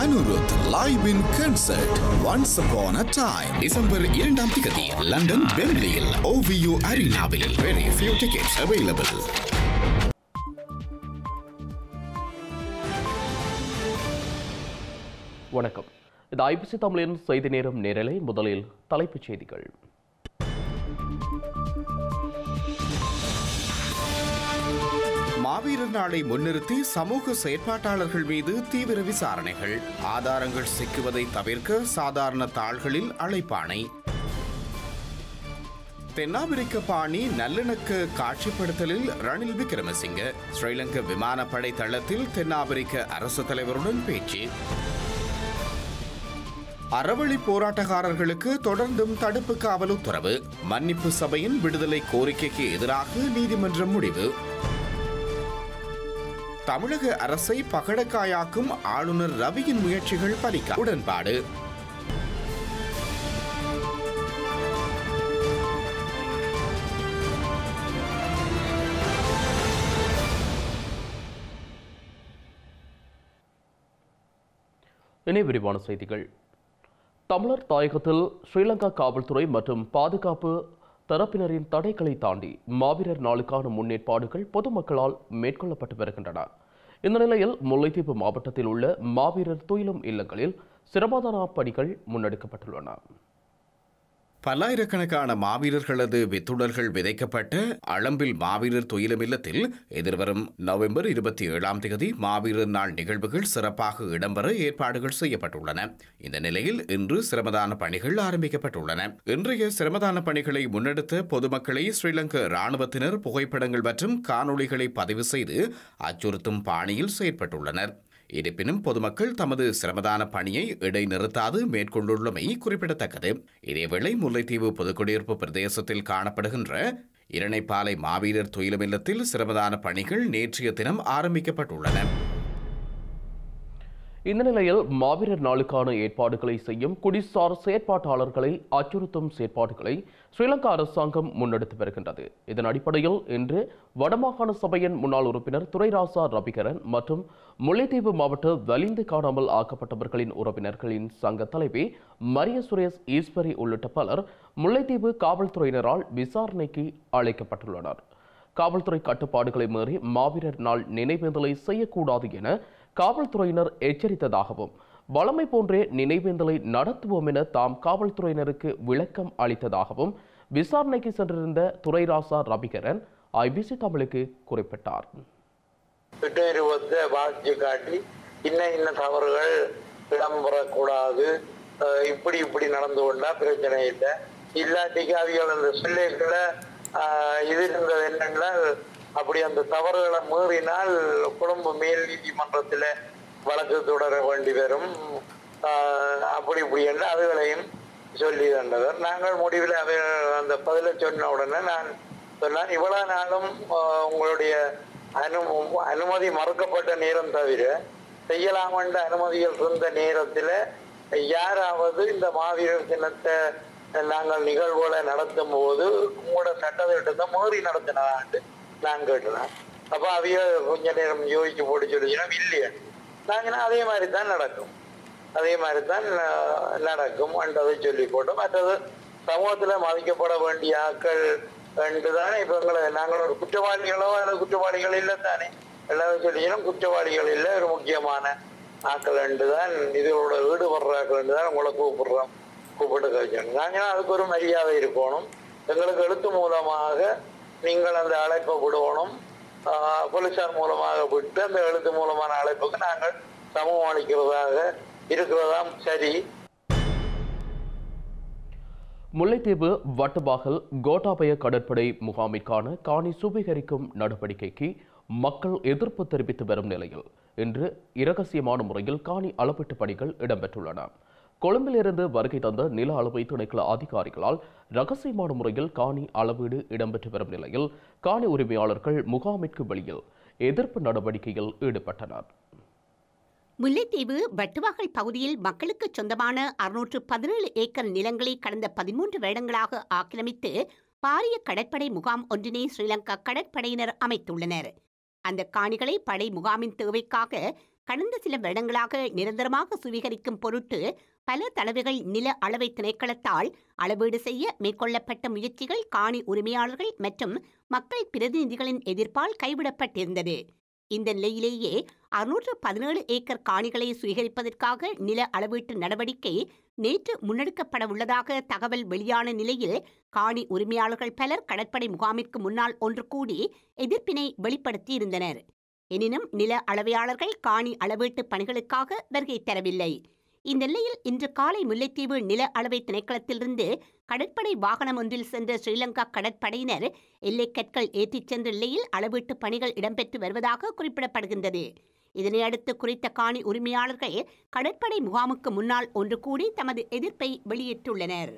அனுருத் live in concert once upon a time டிசம்பர் இரண்டாம் திகதி லண்டன் பெம்லியில் ஓவியோ அரினாவில் வெரி few tickets available வணக்கம் இது ஐபிசி தமிழின் செய்தி நேரம் நேரலை முதலில் தலைப்புச் செய்திகள் மாவீரர் நாளை முன்னிறுத்தி சமூக செயற்பாட்டாளர்கள் மீது தீவிர விசாரணைகள் ஆதாரங்கள் சிக்குவதை தவிர்க்க சாதாரண தாள்களில் அழைப்பாணை தென்னாப்பிரிக்க பாணி நல்லிணக்க காட்சிப்படுத்தலில் ரணில் விக்ரமசிங்க ஸ்ரீலங்கா விமானப்படை தளத்தில் தென்னாப்பிரிக்க அரசு தலைவருடன் பேச்சு அறவழி போராட்டக்காரர்களுக்கு தொடர்ந்தும் தடுப்பு காவல் உத்தரவு மன்னிப்பு சபையின் விடுதலை கோரிக்கைக்கு எதிராக நீதிமன்றம் முடிவு தமிழக அரசை பகடக்காயாக்கும் ஆளுநர் ரவியின் முயற்சிகள் பலிக்க உடன்பாடு இனி விரிவான செய்திகள் தமிழர் தாயகத்தில் ஸ்ரீலங்கா காவல்துறை மற்றும் பாதுகாப்பு தரப்பினரின் தடைகளை தாண்டி மாவீரர் நாளுக்கான முன்னேற்பாடுகள் பொதுமக்களால் மேற்கொள்ளப்பட்டு வருகின்றன இந்த நிலையில் முல்லைத்தீவு மாவட்டத்தில் உள்ள மாவீரர் துயிலும் இல்லங்களில் சிரமதான பணிகள் முன்னெடுக்கப்பட்டுள்ளன பல்லாயிரக்கணக்கான மாவீரர்களது வித்துடல்கள் விதைக்கப்பட்ட அளம்பில் மாவீரர் துயிலும் இல்லத்தில் எதிர்வரும் நவம்பர் இருபத்தி ஏழாம் தேதி மாவீரர் நாள் நிகழ்வுகள் சிறப்பாக இடம்பெற ஏற்பாடுகள் செய்யப்பட்டுள்ளன இந்த நிலையில் இன்று சிரமதான பணிகள் ஆரம்பிக்கப்பட்டுள்ளன இன்றைய சிரமதான பணிகளை முன்னெடுத்த பொதுமக்களை ஸ்ரீலங்கா ராணுவத்தினர் புகைப்படங்கள் மற்றும் காணொளிகளை பதிவு செய்து அச்சுறுத்தும் பாணியில் செயற்பட்டுள்ளனர் இருப்பினும் பொதுமக்கள் தமது சிரமதான பணியை இடைநிறுத்தாது மேற்கொண்டுள்ளமை குறிப்பிடத்தக்கது இதேவேளை முல்லைத்தீவு பொதுக்குடியிருப்பு பிரதேசத்தில் காணப்படுகின்ற இரணைப்பாலை மாவீரர் துயிலுமில்லத்தில் சிரமதான பணிகள் நேற்றைய தினம் ஆரம்பிக்கப்பட்டுள்ளன இந்த நிலையில் மாவீரர் நாளுக்கான ஏற்பாடுகளை செய்யும் குடிசார் செயற்பாட்டாளர்களை அச்சுறுத்தும் செயற்பாடுகளை ஸ்ரீலங்கா அரசாங்கம் முன்னெடுத்து வருகின்றது இதன் அடிப்படையில் இன்று வடமாகாண சபையின் முன்னாள் உறுப்பினர் துரைராசா ரபிகரன் மற்றும் முல்லைத்தீவு மாவட்ட வலிந்து காணாமல் ஆக்கப்பட்டவர்களின் உறவினர்களின் சங்க தலைவி மரிய சுரேஷ் ஈஸ்வரி உள்ளிட்ட பலர் முல்லைத்தீவு காவல்துறையினரால் விசாரணைக்கு அழைக்கப்பட்டுள்ளனர் காவல்துறை கட்டுப்பாடுகளை மீறி மாவீரர் நாள் நினைவேந்தலை செய்யக்கூடாது என காவல்துறையினர் எச்சரித்ததாகவும் வளமை போன்றே நினைவேந்தலை நடத்துவோம் என தாம் காவல்துறையினருக்கு விளக்கம் அளித்ததாகவும் விசாரணைக்கு சென்றிருந்த துரைராசா ரபிகரன் ஐபிசி தமிழுக்கு குறிப்பிட்டார் திட்டநிறுவத்தை வாழ்ச்சி காட்டி இன்ன இன்ன தவறுகள் இடம்பெறக்கூடாது அஹ் இப்படி இப்படி நடந்து கொண்டா பிரச்சனை இல்லை இல்லாட்டிக்கு அவிகள் அந்த சொல்லைகளை இது இருந்தது என்னன்னா அப்படி அந்த தவறுகளை மீறினால் குடும்ப மேல் நீதிமன்றத்தில் வழக்கு தொடர வேண்டி வரும் ஆஹ் அப்படி இப்படி என்று அதுகளையும் சொல்லி தந்தவர் நாங்கள் முடிவில் அவை அந்த பதிலை சொன்ன உடனே நான் சொன்னேன் இவ்வளவு நாளும் ஆஹ் உங்களுடைய அனு அனுமதி மறுக்கப்பட்ட நேரம் தவிர செய்யலாம் என்ற அனுமதிகள் இருந்த நேரத்தில் யாராவது இந்த மாவீரர் தினத்தை நாங்கள் நிகழ்வுகளை நடத்தும் போது உங்களோட சட்டத்திட்டத்தை மீறி நடத்தினதான்ட்டு நான் கேட்டேன் அப்போ அவைய கொஞ்ச நேரம் யோசிச்சு போட்டு சொல்லிச்சுன்னா இல்லையா நாங்கள் அதே மாதிரி தான் நடக்கும் அதே மாதிரி தான் ந- நடக்கும் என்றதை சொல்லி போட்டோம் மற்றது சமூகத்தில் மதிக்கப்பட வேண்டிய ஆட்கள் என்று தானே இப்போ எங்களை நாங்கள் ஒரு குற்றவாளிகளோ அல்லது குற்றவாளிகள் இல்லை தானே எல்லாரும் சொல்லிக்கணும் குற்றவாளிகள் இல்லை ஒரு முக்கியமான ஆக்கள் என்று தான் இதோட ஈடுபடுற ஆக்கள் என்று தான் உங்களை கூப்பிடுறோம் கூப்பிட்டு கழிச்சோம் நாங்கள் அதுக்கு ஒரு மரியாதை இருக்கணும் எங்களுக்கு எழுத்து மூலமாக நீங்கள் அந்த அழைப்பை விடணும் ஆஹ் போலீசார் மூலமாக விட்டு அந்த எழுத்து மூலமான அழைப்புக்கு நாங்கள் சமூகம் அளிக்கிறதாக இருக்கிறதாம் சரி முல்லைத்தீவு வட்டுபாகல் கோட்டாபய கடற்படை முகாமிற்கான காணி சுபீகரிக்கும் நடவடிக்கைக்கு மக்கள் எதிர்ப்பு தெரிவித்து வரும் நிலையில் இன்று இரகசியமான முறையில் காணி அளவீட்டு பணிகள் இடம்பெற்றுள்ளன கொழும்பிலிருந்து வருகை தந்த நில அளவை திணைக்கள அதிகாரிகளால் ரகசியமான முறையில் காணி அளவீடு இடம்பெற்று வரும் நிலையில் காணி உரிமையாளர்கள் முகாமிற்கு வெளியில் எதிர்ப்பு நடவடிக்கையில் ஈடுபட்டனர் முல்லைத்தீவு வட்டுவாகல் பகுதியில் மக்களுக்கு சொந்தமான அறுநூற்று பதினேழு ஏக்கர் நிலங்களை கடந்த பதிமூன்று வருடங்களாக ஆக்கிரமித்து பாரிய கடற்படை முகாம் ஒன்றினை ஸ்ரீலங்கா கடற்படையினர் அமைத்துள்ளனர் அந்த காணிகளை படை முகாமின் தேவைக்காக கடந்த சில வருடங்களாக நிரந்தரமாக சுவீகரிக்கும் பொருட்டு பல தடவைகள் நில அளவை திணைக்களத்தால் அளவீடு செய்ய மேற்கொள்ளப்பட்ட முயற்சிகள் காணி உரிமையாளர்கள் மற்றும் மக்கள் பிரதிநிதிகளின் எதிர்ப்பால் கைவிடப்பட்டிருந்தது இந்த நிலையிலேயே அறுநூற்று பதினேழு ஏக்கர் காணிகளை சுவீகரிப்பதற்காக நில அளவீட்டு நடவடிக்கை நேற்று முன்னெடுக்கப்பட உள்ளதாக தகவல் வெளியான நிலையில் காணி உரிமையாளர்கள் பலர் கடற்படை முகாமிற்கு முன்னால் ஒன்று கூடி எதிர்ப்பினை வெளிப்படுத்தியிருந்தனர் எனினும் நில அளவையாளர்கள் காணி அளவீட்டு பணிகளுக்காக வருகை தரவில்லை இந்த நிலையில் இன்று காலை முல்லைத்தீவு நில அளவை திணைக்களத்திலிருந்து கடற்படை வாகனம் ஒன்றில் சென்ற ஸ்ரீலங்கா கடற்படையினர் எல்லைக் கற்கள் ஏற்றிச் சென்ற நிலையில் அளவீட்டு பணிகள் இடம்பெற்று வருவதாக குறிப்பிடப்படுகின்றது இதனையடுத்து குறித்த காணி உரிமையாளர்கள் கடற்படை முகாமுக்கு முன்னால் ஒன்று கூடி தமது எதிர்ப்பை வெளியிட்டுள்ளனர்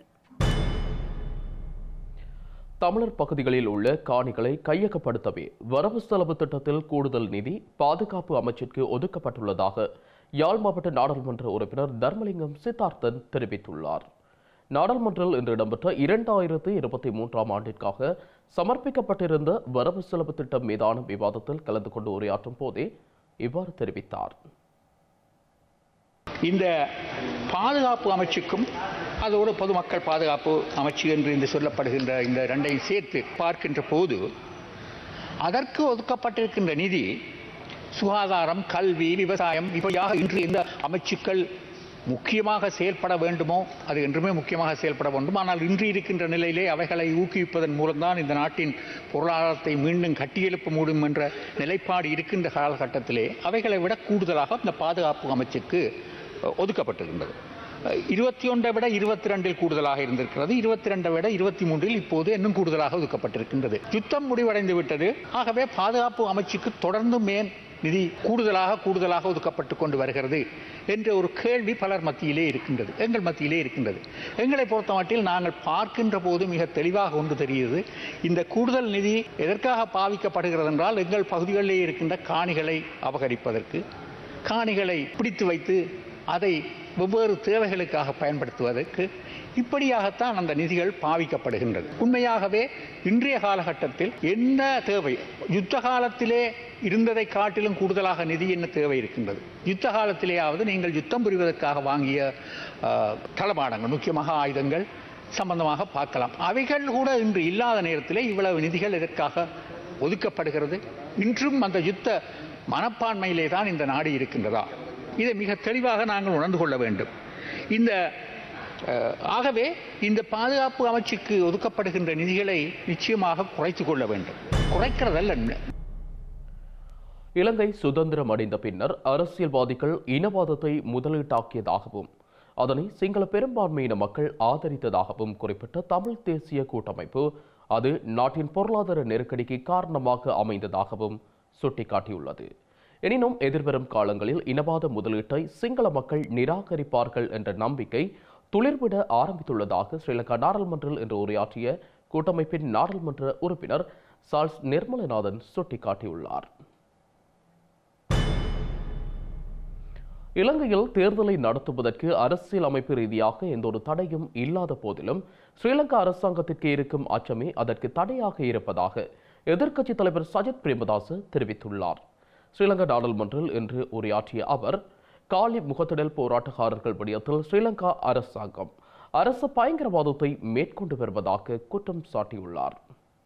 தமிழர் பகுதிகளில் உள்ள காணிகளை கையகப்படுத்தவே வரவு செலவு திட்டத்தில் கூடுதல் நிதி பாதுகாப்பு அமைச்சிற்கு ஒதுக்கப்பட்டுள்ளதாக யாழ் மாவட்ட நாடாளுமன்ற உறுப்பினர் தர்மலிங்கம் சித்தார்த்தன் தெரிவித்துள்ளார் நாடாளுமன்றில் இன்று இடம்பெற்ற இரண்டாயிரத்து இருபத்தி மூன்றாம் ஆண்டிற்காக சமர்ப்பிக்கப்பட்டிருந்த வரவு செலவு திட்டம் மீதான விவாதத்தில் கலந்து கொண்டு உரையாற்றும் போதே இவ்வாறு தெரிவித்தார் இந்த பாதுகாப்பு அமைச்சுக்கும் அதோடு பொதுமக்கள் பாதுகாப்பு அமைச்சு என்று இந்த சொல்லப்படுகின்ற இந்த ரெண்டையும் சேர்த்து பார்க்கின்ற போது அதற்கு ஒதுக்கப்பட்டிருக்கின்ற நிதி சுகாதாரம் கல்வி விவசாயம் இப்படியாக இன்று இந்த அமைச்சுக்கள் முக்கியமாக செயல்பட வேண்டுமோ அது என்றுமே முக்கியமாக செயல்பட வேண்டும் ஆனால் இன்று இருக்கின்ற நிலையிலே அவைகளை ஊக்குவிப்பதன் மூலம்தான் இந்த நாட்டின் பொருளாதாரத்தை மீண்டும் கட்டியெழுப்ப முடியும் என்ற நிலைப்பாடு இருக்கின்ற காலகட்டத்திலே அவைகளை விட கூடுதலாக இந்த பாதுகாப்பு அமைச்சுக்கு ஒதுக்கப்பட்டிருந்தது இருபத்தி ஒன்றை விட இருபத்தி ரெண்டில் கூடுதலாக இருந்திருக்கிறது இருபத்தி ரெண்டை விட இருபத்தி மூன்றில் இப்போது இன்னும் கூடுதலாக ஒதுக்கப்பட்டிருக்கின்றது யுத்தம் முடிவடைந்து விட்டது ஆகவே பாதுகாப்பு அமைச்சுக்கு தொடர்ந்து மேன் நிதி கூடுதலாக கூடுதலாக ஒதுக்கப்பட்டு கொண்டு வருகிறது என்ற ஒரு கேள்வி பலர் மத்தியிலே இருக்கின்றது எங்கள் மத்தியிலே இருக்கின்றது எங்களை பொறுத்தமட்டில் நாங்கள் பார்க்கின்ற போது மிக தெளிவாக ஒன்று தெரிகிறது இந்த கூடுதல் நிதி எதற்காக பாவிக்கப்படுகிறது என்றால் எங்கள் பகுதிகளிலே இருக்கின்ற காணிகளை அபகரிப்பதற்கு காணிகளை பிடித்து வைத்து அதை வெவ்வேறு தேவைகளுக்காக பயன்படுத்துவதற்கு இப்படியாகத்தான் அந்த நிதிகள் பாவிக்கப்படுகின்றது உண்மையாகவே இன்றைய காலகட்டத்தில் என்ன தேவை யுத்த காலத்திலே இருந்ததை காட்டிலும் கூடுதலாக நிதி என்ன தேவை இருக்கின்றது யுத்த காலத்திலேயாவது நீங்கள் யுத்தம் புரிவதற்காக வாங்கிய அஹ், தளபாடங்கள் முக்கியமாக ஆயுதங்கள் சம்பந்தமாக பார்க்கலாம் அவைகள் கூட இன்று இல்லாத நேரத்திலே இவ்வளவு நிதிகள் எதற்காக ஒதுக்கப்படுகிறது இன்றும் அந்த யுத்த மனப்பான்மையிலே தான் இந்த நாடு இருக்கின்றதா இதை மிக தெளிவாக நாங்கள் உணர்ந்து கொள்ள வேண்டும் இந்த அஹ், ஆகவே இந்த பாதுகாப்பு அமைச்சுக்கு ஒதுக்கப்படுகின்ற நிதிகளை நிச்சயமாக குறைத்துக் கொள்ள வேண்டும் குறைக்கிறதல்ல இலங்கை சுதந்திரம் அடைந்த பின்னர் அரசியல்வாதிகள் இனவாதத்தை முதலீட்டாக்கியதாகவும் அதனை சிங்கள பெரும்பான்மையின மக்கள் ஆதரித்ததாகவும் குறிப்பிட்ட தமிழ் தேசிய கூட்டமைப்பு அது நாட்டின் பொருளாதார நெருக்கடிக்கு காரணமாக அமைந்ததாகவும் சுட்டிக்காட்டியுள்ளது எனினும் எதிர்வரும் காலங்களில் இனவாத முதலீட்டை சிங்கள மக்கள் நிராகரிப்பார்கள் என்ற நம்பிக்கை துளிர்விட ஆரம்பித்துள்ளதாக ஸ்ரீலங்கா நாடாளுமன்றில் இன்று உரையாற்றிய கூட்டமைப்பின் நாடாளுமன்ற உறுப்பினர் சார்ல்ஸ் நிர்மலநாதன் சுட்டிக்காட்டியுள்ளார் இலங்கையில் தேர்தலை நடத்துவதற்கு அரசியல் அமைப்பு ரீதியாக எந்த ஒரு தடையும் இல்லாத போதிலும் ஸ்ரீலங்கா அரசாங்கத்திற்கு இருக்கும் அச்சமே அதற்கு தடையாக இருப்பதாக எதிர்க்கட்சித் தலைவர் சஜித் பிரேமதாச தெரிவித்துள்ளார் ஸ்ரீலங்கா நாடாளுமன்றில் இன்று உரையாற்றிய அவர் காலி முகத்திடல் போராட்டக்காரர்கள் விடயத்தில் ஸ்ரீலங்கா அரசாங்கம் அரசு பயங்கரவாதத்தை மேற்கொண்டு வருவதாக குற்றம் சாட்டியுள்ளார்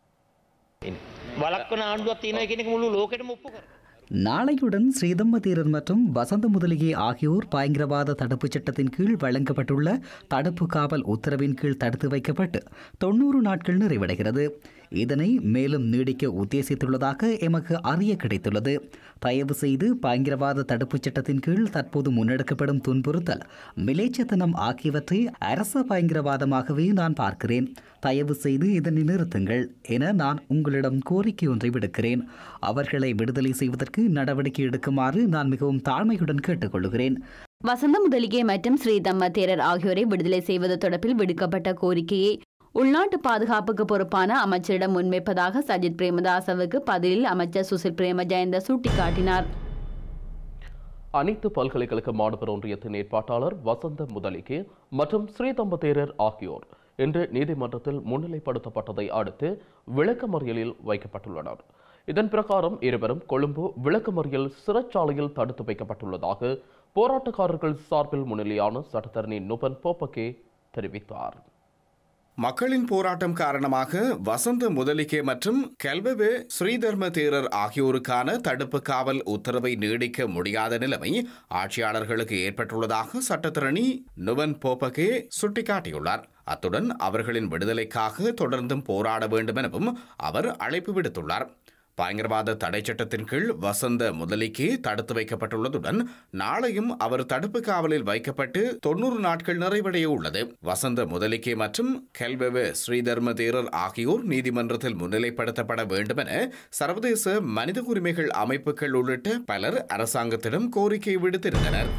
වලක්වන ආණ්ඩුවත් තියෙන කෙනෙක් මුළු ලෝකෙටම ඔප්පු කර. நாளையுடன் ஸ்ரீதம்பதீரன் மற்றும் வசந்த முதலிகை ஆகியோர் பயங்கரவாத தடுப்புச் சட்டத்தின் கீழ் வழங்கப்பட்டுள்ள தடுப்பு காவல் உத்தரவின் கீழ் தடுத்து வைக்கப்பட்டு தொண்ணூறு நாட்கள் நிறைவடைகிறது இதனை மேலும் நீடிக்க உத்தேசித்துள்ளதாக எமக்கு அறிய கிடைத்துள்ளது தயவு செய்து பயங்கரவாத தடுப்புச் சட்டத்தின் கீழ் தற்போது முன்னெடுக்கப்படும் துன்புறுத்தல் மிலேச்சத்தனம் ஆகியவற்றை அரச பயங்கரவாதமாகவே நான் பார்க்கிறேன் தயவு செய்து இதனை நிறுத்துங்கள் என நான் உங்களிடம் கோரிக்கை ஒன்றை விடுக்கிறேன் அவர்களை விடுதலை செய்வதற்கு நடவடிக்கை எடுக்குமாறு நான் மிகவும் தாழ்மையுடன் கேட்டுக்கொள்கிறேன் வசந்த முதலிகே மற்றும் ஸ்ரீதம்ம தேரர் ஆகியோரை விடுதலை செய்வது தொடர்பில் விடுக்கப்பட்ட கோரிக்கையை உள்நாட்டு பாதுகாப்புக்கு பொறுப்பான அமைச்சரிடம் முன்வைப்பதாக சஜித் பிரேமதாசவுக்கு பதிலில் அமைச்சர் சுசில் பிரேம ஜெயந்த சுட்டிக்காட்டினார் அனைத்து பல்கலைக்கழக மாணவர் ஒன்றியத்தின் ஏற்பாட்டாளர் வசந்த முதலிக்கு மற்றும் ஸ்ரீதம்பதேரர் ஆகியோர் இன்று நீதிமன்றத்தில் முன்னிலைப்படுத்தப்பட்டதை அடுத்து விளக்கமறியலில் வைக்கப்பட்டுள்ளனர் இதன் பிரகாரம் இருவரும் கொழும்பு விளக்குமறியல் சிறைச்சாலையில் தடுத்து வைக்கப்பட்டுள்ளதாக போராட்டக்காரர்கள் சார்பில் முன்னிலையான சட்டத்தரணி நுபன் போப்பகே தெரிவித்தார் மக்களின் போராட்டம் காரணமாக வசந்த முதலிகே மற்றும் கெல்வவே ஸ்ரீதர்ம தேரர் ஆகியோருக்கான தடுப்பு காவல் உத்தரவை நீடிக்க முடியாத நிலைமை ஆட்சியாளர்களுக்கு ஏற்பட்டுள்ளதாக சட்டத்திரணி நுவன் போபகே சுட்டிக்காட்டியுள்ளார் அத்துடன் அவர்களின் விடுதலைக்காக தொடர்ந்தும் போராட வேண்டும் எனவும் அவர் அழைப்பு விடுத்துள்ளார் பயங்கரவாத தடை சட்டத்தின் கீழ் வசந்த முதலிக்கு தடுத்து வைக்கப்பட்டுள்ளதுடன் நாளையும் அவர் தடுப்பு காவலில் வைக்கப்பட்டு தொன்னூறு நாட்கள் நிறைவடைய உள்ளது வசந்த முதலிக்கே மற்றும் கெல்வெவ ஸ்ரீதர்ம தேரர் ஆகியோர் நீதிமன்றத்தில் முன்னிலைப்படுத்தப்பட வேண்டும் என சர்வதேச மனித உரிமைகள் அமைப்புகள் உள்ளிட்ட பலர் அரசாங்கத்திடம் கோரிக்கை விடுத்திருந்தனர்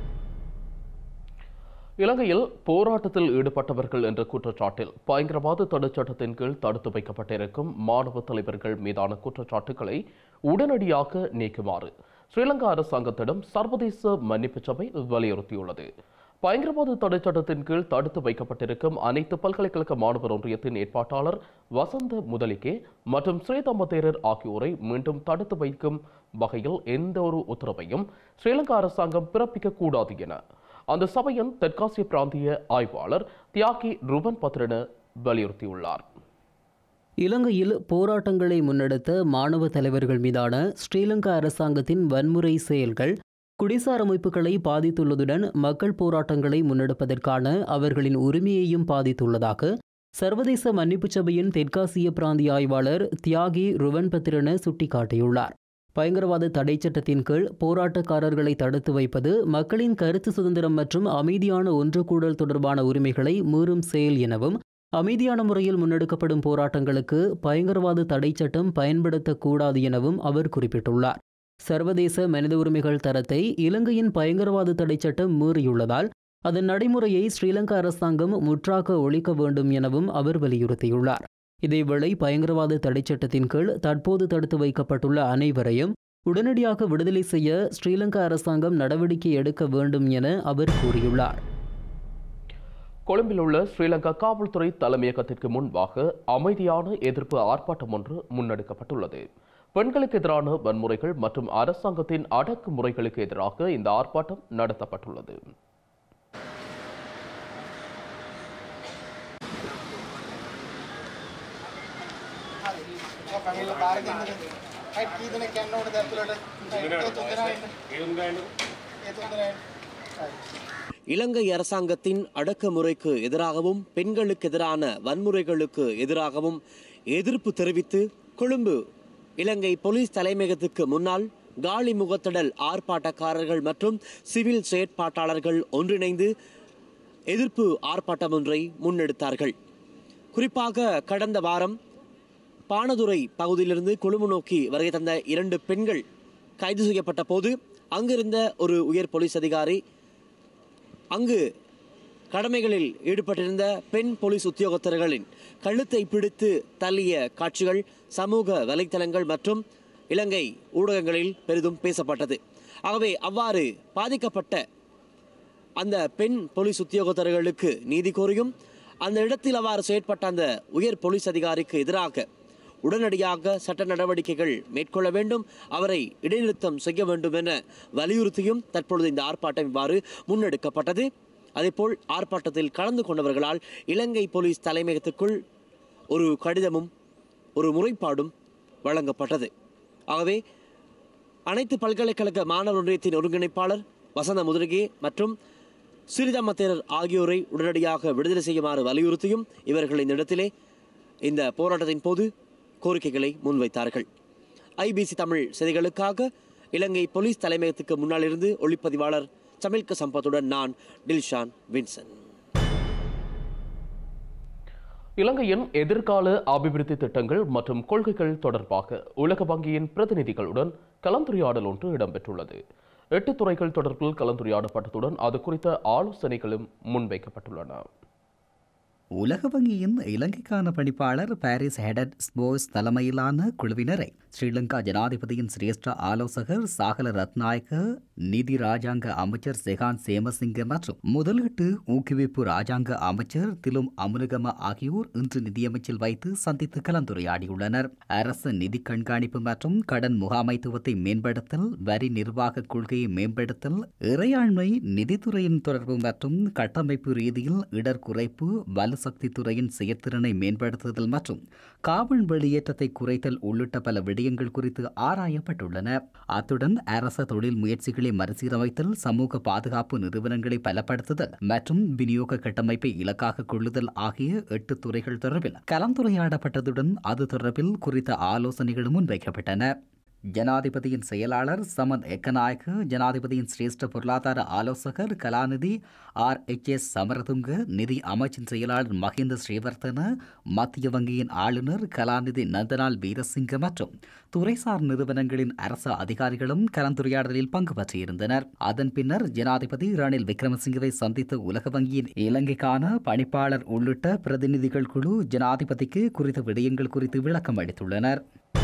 இலங்கையில் போராட்டத்தில் ஈடுபட்டவர்கள் என்ற குற்றச்சாட்டில் பயங்கரவாத தடைச் சட்டத்தின் கீழ் தடுத்து வைக்கப்பட்டிருக்கும் மாணவ தலைவர்கள் மீதான குற்றச்சாட்டுகளை உடனடியாக நீக்குமாறு ஸ்ரீலங்கா அரசாங்கத்திடம் சர்வதேச மன்னிப்பு சபை வலியுறுத்தியுள்ளது பயங்கரவாத தடை சட்டத்தின் கீழ் தடுத்து வைக்கப்பட்டிருக்கும் அனைத்து பல்கலைக்கழக மாணவர் ஒன்றியத்தின் ஏற்பாட்டாளர் வசந்த முதலிகே மற்றும் ஸ்ரீதம்ப தேரர் ஆகியோரை மீண்டும் தடுத்து வைக்கும் வகையில் எந்த ஒரு உத்தரவையும் ஸ்ரீலங்கா அரசாங்கம் பிறப்பிக்க கூடாது என அந்த சபையின் தெற்காசிய பிராந்திய ஆய்வாளர் தியாகி ருபன் பத்ரன வலியுறுத்தியுள்ளார் இலங்கையில் போராட்டங்களை முன்னெடுத்த மாணவ தலைவர்கள் மீதான ஸ்ரீலங்கா அரசாங்கத்தின் வன்முறை செயல்கள் குடிசார் அமைப்புகளை பாதித்துள்ளதுடன் மக்கள் போராட்டங்களை முன்னெடுப்பதற்கான அவர்களின் உரிமையையும் பாதித்துள்ளதாக சர்வதேச மன்னிப்பு சபையின் தெற்காசிய பிராந்திய ஆய்வாளர் தியாகி ருவன் பத்திரன சுட்டிக்காட்டியுள்ளார் பயங்கரவாத தடை சட்டத்தின் கீழ் போராட்டக்காரர்களை தடுத்து வைப்பது மக்களின் கருத்து சுதந்திரம் மற்றும் அமைதியான ஒன்று கூடல் தொடர்பான உரிமைகளை மீறும் செயல் எனவும் அமைதியான முறையில் முன்னெடுக்கப்படும் போராட்டங்களுக்கு பயங்கரவாத தடை சட்டம் பயன்படுத்தக்கூடாது எனவும் அவர் குறிப்பிட்டுள்ளார் சர்வதேச மனித உரிமைகள் தரத்தை இலங்கையின் பயங்கரவாத தடை சட்டம் மீறியுள்ளதால் அதன் நடைமுறையை ஸ்ரீலங்கா அரசாங்கம் முற்றாக ஒழிக்க வேண்டும் எனவும் அவர் வலியுறுத்தியுள்ளார் இதேவேளை பயங்கரவாத தடைச் சட்டத்தின் கீழ் தற்போது தடுத்து வைக்கப்பட்டுள்ள அனைவரையும் உடனடியாக விடுதலை செய்ய ஸ்ரீலங்கா அரசாங்கம் நடவடிக்கை எடுக்க வேண்டும் என அவர் கூறியுள்ளார் கொழும்பில் உள்ள ஸ்ரீலங்கா காவல்துறை தலைமையகத்திற்கு முன்பாக அமைதியான எதிர்ப்பு ஆர்ப்பாட்டம் ஒன்று முன்னெடுக்கப்பட்டுள்ளது பெண்களுக்கு எதிரான வன்முறைகள் மற்றும் அரசாங்கத்தின் அடக்குமுறைகளுக்கு எதிராக இந்த ஆர்ப்பாட்டம் நடத்தப்பட்டுள்ளது இலங்கை அரசாங்கத்தின் அடக்குமுறைக்கு எதிராகவும் பெண்களுக்கு எதிரான வன்முறைகளுக்கு எதிராகவும் எதிர்ப்பு தெரிவித்து கொழும்பு இலங்கை போலீஸ் தலைமையகத்துக்கு முன்னால் காலி முகத்திடல் ஆர்ப்பாட்டக்காரர்கள் மற்றும் சிவில் செயற்பாட்டாளர்கள் ஒன்றிணைந்து எதிர்ப்பு ஆர்ப்பாட்டம் ஒன்றை முன்னெடுத்தார்கள் குறிப்பாக கடந்த வாரம் பானதுரை பகுதியிலிருந்து கொழும்பு நோக்கி வருகை தந்த இரண்டு பெண்கள் கைது செய்யப்பட்ட போது அங்கிருந்த ஒரு உயர் போலீஸ் அதிகாரி அங்கு கடமைகளில் ஈடுபட்டிருந்த பெண் போலீஸ் உத்தியோகத்தர்களின் கழுத்தை பிடித்து தள்ளிய காட்சிகள் சமூக வலைத்தளங்கள் மற்றும் இலங்கை ஊடகங்களில் பெரிதும் பேசப்பட்டது ஆகவே அவ்வாறு பாதிக்கப்பட்ட அந்த பெண் போலீஸ் உத்தியோகத்தர்களுக்கு நீதி கோரியும் அந்த இடத்தில் அவ்வாறு செயற்பட்ட அந்த உயர் போலீஸ் அதிகாரிக்கு எதிராக உடனடியாக சட்ட நடவடிக்கைகள் மேற்கொள்ள வேண்டும் அவரை இடைநிறுத்தம் செய்ய வேண்டும் என வலியுறுத்தியும் தற்பொழுது இந்த ஆர்ப்பாட்டம் இவ்வாறு முன்னெடுக்கப்பட்டது அதேபோல் ஆர்ப்பாட்டத்தில் கலந்து கொண்டவர்களால் இலங்கை போலீஸ் தலைமையகத்துக்குள் ஒரு கடிதமும் ஒரு முறைப்பாடும் வழங்கப்பட்டது ஆகவே அனைத்து பல்கலைக்கழக மாணவர் ஒன்றியத்தின் ஒருங்கிணைப்பாளர் வசந்த முதுரகே மற்றும் சிறிதம்ம தேரர் ஆகியோரை உடனடியாக விடுதலை செய்யுமாறு வலியுறுத்தியும் இவர்கள் இந்த இடத்திலே இந்த போராட்டத்தின் போது கோரிக்கைகளை முன்வைத்தார்கள் ஐபிசி தமிழ் செய்திகளுக்காக இலங்கை போலீஸ் தலைமையகத்துக்கு முன்னால் இருந்து ஒளிப்பதிவாளர் சமில்க சம்பத்துடன் நான் டில்ஷான் வின்சன் இலங்கையின் எதிர்கால அபிவிருத்தி திட்டங்கள் மற்றும் கொள்கைகள் தொடர்பாக உலக வங்கியின் பிரதிநிதிகளுடன் கலந்துரையாடல் ஒன்று இடம்பெற்றுள்ளது எட்டு துறைகள் தொடர்பில் கலந்துரையாடப்பட்டதுடன் அது குறித்த ஆலோசனைகளும் முன்வைக்கப்பட்டுள்ளன உலக வங்கியின் இலங்கைக்கான பணிப்பாளர் பாரிஸ் ஹெடட் ஸ்போஸ் தலைமையிலான குழுவினரை ஸ்ரீலங்கா ஜனாதிபதியின் சிரேஷ்ட ஆலோசகர் சாகல ரத்நாயக்க நிதி ராஜாங்க அமைச்சர் செகான் சேமசிங்க மற்றும் முதலீட்டு ஊக்குவிப்பு ராஜாங்க அமைச்சர் திலும் அமுனுகம ஆகியோர் இன்று நிதியமைச்சில் வைத்து சந்தித்து கலந்துரையாடியுள்ளனர் அரசு நிதி கண்காணிப்பு மற்றும் கடன் முகாமைத்துவத்தை மேம்படுத்தல் வரி நிர்வாக கொள்கையை மேம்படுத்தல் இறையாண்மை நிதித்துறையின் தொடர்பு மற்றும் கட்டமைப்பு ரீதியில் இடர் குறைப்பு வலுசக்தி துறையின் செயற்திறனை மேம்படுத்துதல் மற்றும் காவல் வெளியேற்றத்தை குறைத்தல் உள்ளிட்ட பல விடயங்கள் குறித்து ஆராயப்பட்டுள்ளன அத்துடன் அரச தொழில் முயற்சிகளை மறுசீரமைத்தல் சமூக பாதுகாப்பு நிறுவனங்களை பலப்படுத்துதல் மற்றும் விநியோக கட்டமைப்பை இலக்காக கொள்ளுதல் ஆகிய எட்டு துறைகள் தொடர்பில் கலந்துரையாடப்பட்டதுடன் அது தொடர்பில் குறித்த ஆலோசனைகள் முன்வைக்கப்பட்டன ஜனாதிபதியின் செயலாளர் சமந்த் எக்கநாயக்க ஜனாதிபதியின் சிரேஷ்ட பொருளாதார ஆலோசகர் கலாநிதி ஆர் எச் எஸ் சமரதுங்க நிதி அமைச்சின் செயலாளர் மஹிந்த ஸ்ரீவர்தன மத்திய வங்கியின் ஆளுநர் கலாநிதி நந்தலால் வீரசிங்க மற்றும் துறைசார் நிறுவனங்களின் அரசு அதிகாரிகளும் கலந்துரையாடலில் பங்கு பற்றியிருந்தனர் அதன் பின்னர் ஜனாதிபதி ரணில் விக்ரமசிங்கவை சந்தித்த உலக வங்கியின் இலங்கைக்கான பணிப்பாளர் உள்ளிட்ட பிரதிநிதிகள் குழு ஜனாதிபதிக்கு குறித்த விடயங்கள் குறித்து விளக்கம் அளித்துள்ளனர்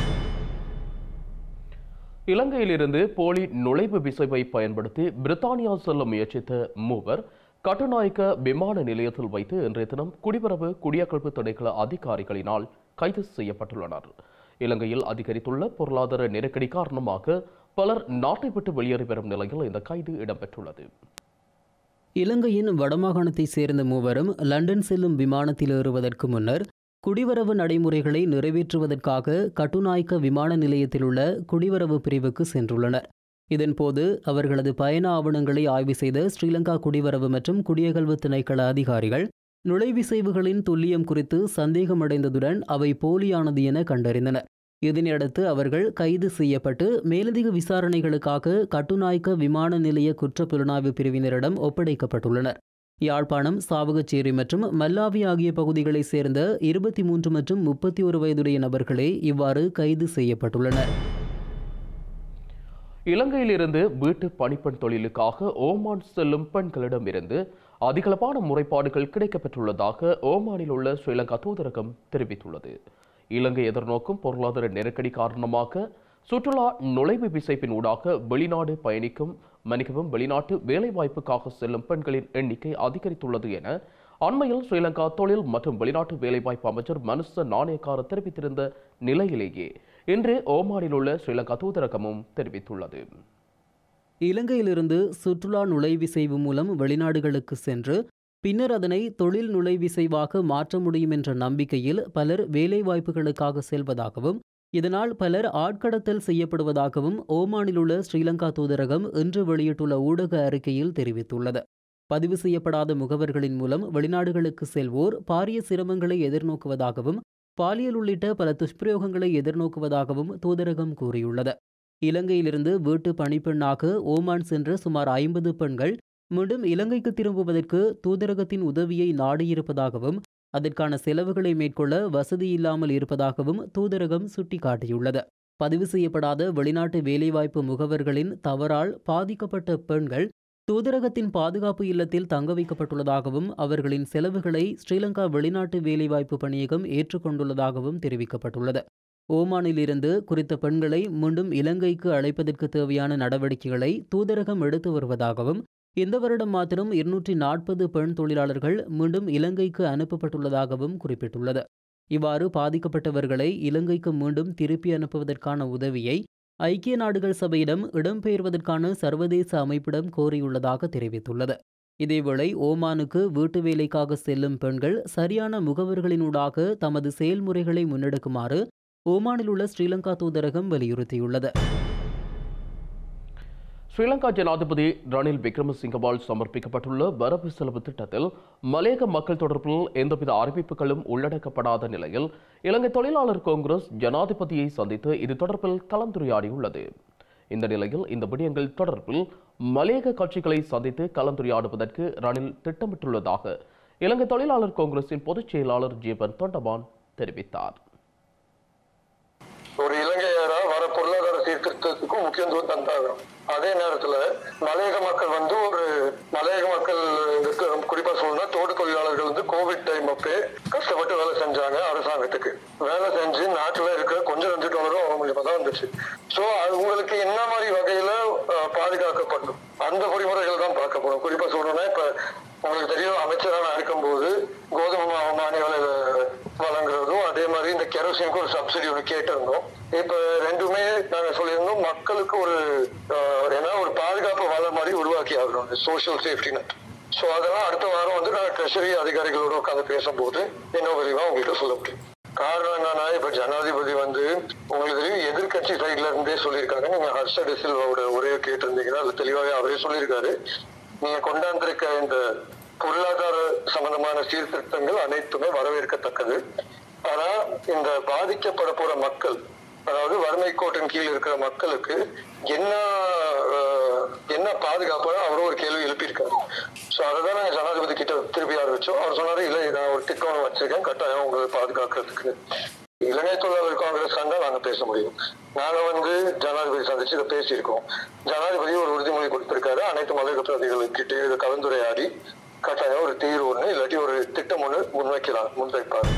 இலங்கையிலிருந்து போலி நுழைவு விசைவை பயன்படுத்தி பிரித்தானியா செல்ல முயற்சித்த மூவர் கட்டுநாயக்க விமான நிலையத்தில் வைத்து இன்றைய தினம் குடிவரவு குடியகழ்ப்பு திணைக்கள அதிகாரிகளினால் கைது செய்யப்பட்டுள்ளனர் இலங்கையில் அதிகரித்துள்ள பொருளாதார நெருக்கடி காரணமாக பலர் நாட்டை விட்டு வெளியேறி வரும் நிலையில் இந்த கைது இடம்பெற்றுள்ளது இலங்கையின் வடமாகாணத்தை சேர்ந்த மூவரும் லண்டன் செல்லும் விமானத்தில் ஏறுவதற்கு முன்னர் குடிவரவு நடைமுறைகளை நிறைவேற்றுவதற்காக கட்டுநாயக்க விமான நிலையத்தில் உள்ள குடிவரவு பிரிவுக்கு சென்றுள்ளனர் இதன்போது அவர்களது பயண ஆவணங்களை ஆய்வு செய்த ஸ்ரீலங்கா குடிவரவு மற்றும் குடியகல்வு திணைக்கள அதிகாரிகள் நுழைவிசைவுகளின் துல்லியம் குறித்து சந்தேகமடைந்ததுடன் அவை போலியானது என கண்டறிந்தனர் இதனையடுத்து அவர்கள் கைது செய்யப்பட்டு மேலதிக விசாரணைகளுக்காக கட்டுநாயக்க விமான நிலைய குற்றப்புலனாய்வு பிரிவினரிடம் ஒப்படைக்கப்பட்டுள்ளனர் யாழ்ப்பாணம் சாவகச்சேரி மற்றும் மல்லாவி ஆகிய பகுதிகளைச் சேர்ந்த இருபத்தி மூன்று மற்றும் முப்பத்தி ஒரு வயதுடைய நபர்களே இவ்வாறு கைது செய்யப்பட்டுள்ளனர் இலங்கையிலிருந்து வீட்டு பணிப்பெண் தொழிலுக்காக ஓமான் செல்லும் பெண்களிடமிருந்து அதிகளவான முறைப்பாடுகள் கிடைக்கப்பெற்றுள்ளதாக ஓமானில் உள்ள ஸ்ரீலங்கா தூதரகம் தெரிவித்துள்ளது இலங்கை எதிர்நோக்கும் பொருளாதார நெருக்கடி காரணமாக சுற்றுலா நுழைவு விசைப்பின் ஊடாக வெளிநாடு பயணிக்கும் மன்னிக்கவும் வெளிநாட்டு வேலைவாய்ப்புக்காக செல்லும் பெண்களின் எண்ணிக்கை அதிகரித்துள்ளது என அண்மையில் ஸ்ரீலங்கா தொழில் மற்றும் வெளிநாட்டு வேலைவாய்ப்பு அமைச்சர் மனுச நாணயக்கார தெரிவித்திருந்த நிலையிலேயே இன்று ஓமானில் உள்ள ஸ்ரீலங்கா தூதரகமும் தெரிவித்துள்ளது இலங்கையிலிருந்து சுற்றுலா நுழைவிசைவு மூலம் வெளிநாடுகளுக்கு சென்று பின்னர் அதனை தொழில் நுழைவிசைவாக மாற்ற முடியும் என்ற நம்பிக்கையில் பலர் வேலைவாய்ப்புகளுக்காக செல்வதாகவும் இதனால் பலர் ஆட்கடத்தல் செய்யப்படுவதாகவும் ஓமானில் உள்ள ஸ்ரீலங்கா தூதரகம் இன்று வெளியிட்டுள்ள ஊடக அறிக்கையில் தெரிவித்துள்ளது பதிவு செய்யப்படாத முகவர்களின் மூலம் வெளிநாடுகளுக்கு செல்வோர் பாரிய சிரமங்களை எதிர்நோக்குவதாகவும் பாலியல் உள்ளிட்ட பல துஷ்பிரயோகங்களை எதிர்நோக்குவதாகவும் தூதரகம் கூறியுள்ளது இலங்கையிலிருந்து வீட்டு பணிப்பெண்ணாக ஓமான் சென்ற சுமார் ஐம்பது பெண்கள் மீண்டும் இலங்கைக்கு திரும்புவதற்கு தூதரகத்தின் உதவியை நாடியிருப்பதாகவும் அதற்கான செலவுகளை மேற்கொள்ள வசதி இல்லாமல் இருப்பதாகவும் தூதரகம் சுட்டிக்காட்டியுள்ளது பதிவு செய்யப்படாத வெளிநாட்டு வேலைவாய்ப்பு முகவர்களின் தவறால் பாதிக்கப்பட்ட பெண்கள் தூதரகத்தின் பாதுகாப்பு இல்லத்தில் தங்க வைக்கப்பட்டுள்ளதாகவும் அவர்களின் செலவுகளை ஸ்ரீலங்கா வெளிநாட்டு வேலைவாய்ப்பு பணியகம் ஏற்றுக்கொண்டுள்ளதாகவும் தெரிவிக்கப்பட்டுள்ளது ஓமானிலிருந்து குறித்த பெண்களை மீண்டும் இலங்கைக்கு அழைப்பதற்கு தேவையான நடவடிக்கைகளை தூதரகம் எடுத்து வருவதாகவும் இந்த வருடம் மாத்திரம் இருநூற்றி நாற்பது பெண் தொழிலாளர்கள் மீண்டும் இலங்கைக்கு அனுப்பப்பட்டுள்ளதாகவும் குறிப்பிட்டுள்ளது இவ்வாறு பாதிக்கப்பட்டவர்களை இலங்கைக்கு மீண்டும் திருப்பி அனுப்புவதற்கான உதவியை ஐக்கிய நாடுகள் சபையிடம் இடம்பெயர்வதற்கான சர்வதேச அமைப்பிடம் கோரியுள்ளதாக தெரிவித்துள்ளது இதேவேளை ஓமானுக்கு வீட்டு வேலைக்காக செல்லும் பெண்கள் சரியான முகவர்களினூடாக தமது செயல்முறைகளை முன்னெடுக்குமாறு ஓமானில் உள்ள ஸ்ரீலங்கா தூதரகம் வலியுறுத்தியுள்ளது ஸ்ரீலங்கா ஜனாதிபதி ரணில் விக்ரமசிங்கவால் சமர்ப்பிக்கப்பட்டுள்ள வரவு செலவு திட்டத்தில் மலையக மக்கள் தொடர்பில் எந்தவித அறிவிப்புகளும் உள்ளடக்கப்படாத நிலையில் இலங்கை தொழிலாளர் காங்கிரஸ் ஜனாதிபதியை சந்தித்து இது தொடர்பில் கலந்துரையாடியுள்ளது இந்த நிலையில் இந்த விடயங்கள் தொடர்பில் மலையக கட்சிகளை சந்தித்து கலந்துரையாடுவதற்கு ரணில் திட்டமிட்டுள்ளதாக இலங்கை தொழிலாளர் காங்கிரசின் பொதுச் செயலாளர் ஜீவன் தொண்டமான் தெரிவித்தார் ஒரு இலங்கையரா வர பொருளாதார சீர்திருத்தத்துக்கும் முக்கியத்துவம் தந்தாங்க அதே நேரத்துல மலையக மக்கள் வந்து ஒரு மலையக மக்கள் இதுக்கு குறிப்பா சொல்லணும்னா தோட்ட தொழிலாளர்கள் வந்து கோவிட் டைம் அப்பே கஷ்டப்பட்டு வேலை செஞ்சாங்க அரசாங்கத்துக்கு வேலை செஞ்சு நாட்டுல இருக்கிற கொஞ்சம் ரெண்டு டாலரும் அவங்க மூலியமா தான் வந்துச்சு சோ உங்களுக்கு என்ன மாதிரி வகையில அஹ், பாதுகாக்கப்படும் அந்த பொறிமுறைகள் தான் பார்க்கப்படும் குறிப்பா சொல்லணும்னா இப்ப உங்களுக்கு தெரியும் அமைச்சரா நான் இருக்கும்போது கோதுமை மாவு மானிய விலை வழங்குறதும் அதே மாதிரி இந்த கெரோசினுக்கு ஒரு சப்சிடி ஒன்று கேட்டிருந்தோம் இப்ப ரெண்டுமே நாங்க சொல்லியிருந்தோம் மக்களுக்கு ஒரு அஹ், ஏன்னா ஒரு பாதுகாப்பு வலை மாதிரி உருவாக்கி ஆகணும் சோஷியல் சேஃப்டி நெட் ஸோ அதெல்லாம் அடுத்த வாரம் வந்து நான் ட்ரெஷரி அதிகாரிகளோட உட்காந்து பேசும்போது இன்னும் விரிவா உங்ககிட்ட சொல்ல முடியும் காரணம் என்னன்னா இப்ப ஜனாதிபதி வந்து உங்களுக்கு தெரியும் எதிர்க்கட்சி சைட்ல இருந்தே சொல்லியிருக்காங்க நீங்க ஹர்ஷ டிசில்வாவோட உரையை கேட்டிருந்தீங்கன்னா அது தெளிவாகவே அவரே சொல்லியிருக்காரு நீங்க கொண்டாந்திருக்க இந்த பொருளாதார சம்பந்தமான சீர்திருத்தங்கள் அனைத்துமே வரவேற்கத்தக்கது ஆனா இந்த பாதிக்கப்பட போற மக்கள் அதாவது வறுமை கோட்டின் கீழ் இருக்கிற மக்களுக்கு என்ன அஹ், என்ன பாதுகாப்பு அவரும் ஒரு கேள்வி எழுப்பியிருக்காரு ஸோ அதை தான் நாங்கள் ஜனாதிபதி கிட்ட திருப்பி ஆரம்பிச்சோம் அவர் சொன்னாரு இல்லை நான் ஒரு திட்டம் ஒண்ணு வச்சிருக்கேன் கட்டாயம் உங்களை பாதுகாக்கிறதுக்கு இலங்கை தொழிலாளர் காங்கிரஸ் தான் நாங்க பேச முடியும் நாங்க வந்து ஜனாதிபதி சந்திச்சு இதை பேசியிருக்கோம் ஜனாதிபதி ஒரு உறுதிமொழி கொடுத்திருக்காரு அனைத்து மகளிர் பிரதிகளுக்கிட்டே இதை கலந்துரையாடி கட்டாயம் ஒரு தீர்வு ஒண்ணு இல்லாட்டி ஒரு திட்டம் ஒண்ணு முன்வைக்கலாம் முன்வைப்பார்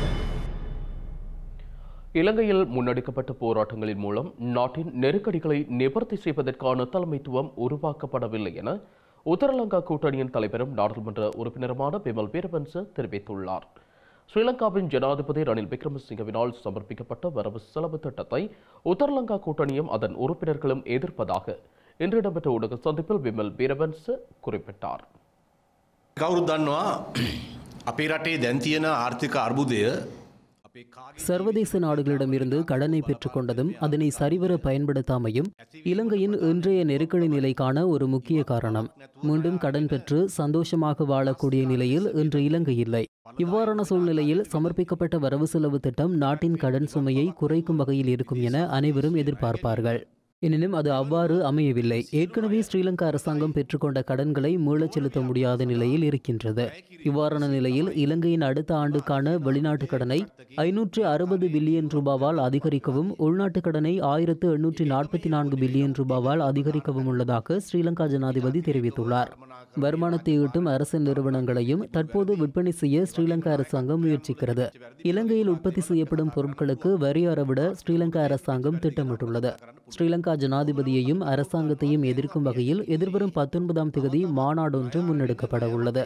இலங்கையில் முன்னெடுக்கப்பட்ட போராட்டங்களின் மூலம் நாட்டின் நெருக்கடிகளை நிவர்த்தி செய்வதற்கான தலைமைத்துவம் உருவாக்கப்படவில்லை என உத்தரலங்கா கூட்டணியின் தலைவரும் நாடாளுமன்ற உறுப்பினருமான பிமல் வீரவன்ச தெரிவித்துள்ளார் ஸ்ரீலங்காவின் ஜனாதிபதி ரணில் விக்ரமசிங்கவினால் சமர்ப்பிக்கப்பட்ட வரவு செலவு திட்டத்தை உத்தரலங்கா கூட்டணியும் அதன் உறுப்பினர்களும் எதிர்ப்பதாக இன்று இடம்பெற்ற ஊடக சந்திப்பில் விமல் வீரவன்ச குறிப்பிட்டார் කවුරුත් දන්නවා අපේ රටේ දැන් තියෙන ආර්ථික අර්බුදය சர்வதேச நாடுகளிடமிருந்து கடனை பெற்றுக்கொண்டதும் அதனை சரிவர பயன்படுத்தாமையும் இலங்கையின் இன்றைய நெருக்கடி நிலைக்கான ஒரு முக்கிய காரணம் மீண்டும் கடன் பெற்று சந்தோஷமாக வாழக்கூடிய நிலையில் இன்று இலங்கை இல்லை இவ்வாறான சூழ்நிலையில் சமர்ப்பிக்கப்பட்ட வரவு செலவு திட்டம் நாட்டின் கடன் சுமையை குறைக்கும் வகையில் இருக்கும் என அனைவரும் எதிர்பார்ப்பார்கள் எனினும் அது அவ்வாறு அமையவில்லை ஏற்கனவே ஸ்ரீலங்கா அரசாங்கம் பெற்றுக்கொண்ட கடன்களை மீளச் செலுத்த முடியாத நிலையில் இருக்கின்றது இவ்வாறான நிலையில் இலங்கையின் அடுத்த ஆண்டுக்கான வெளிநாட்டு கடனை ஐநூற்று அறுபது பில்லியன் ரூபாவால் அதிகரிக்கவும் உள்நாட்டு கடனை ஆயிரத்து எண்ணூற்றி நாற்பத்தி நான்கு பில்லியன் ரூபாவால் அதிகரிக்கவும் உள்ளதாக ஸ்ரீலங்கா ஜனாதிபதி தெரிவித்துள்ளார் வருமானத்தை ஈட்டும் அரசு நிறுவனங்களையும் தற்போது விற்பனை செய்ய ஸ்ரீலங்கா அரசாங்கம் முயற்சிக்கிறது இலங்கையில் உற்பத்தி செய்யப்படும் பொருட்களுக்கு வரி அறவிட ஸ்ரீலங்கா அரசாங்கம் திட்டமிட்டுள்ளது ஸ்ரீலங்கா ஜனாதிபதியையும் அரசாங்கத்தையும் எதிர்க்கும் வகையில் எதிர்வரும் பத்தொன்பதாம் தேதி மாநாடொன்று முன்னெடுக்கப்பட உள்ளது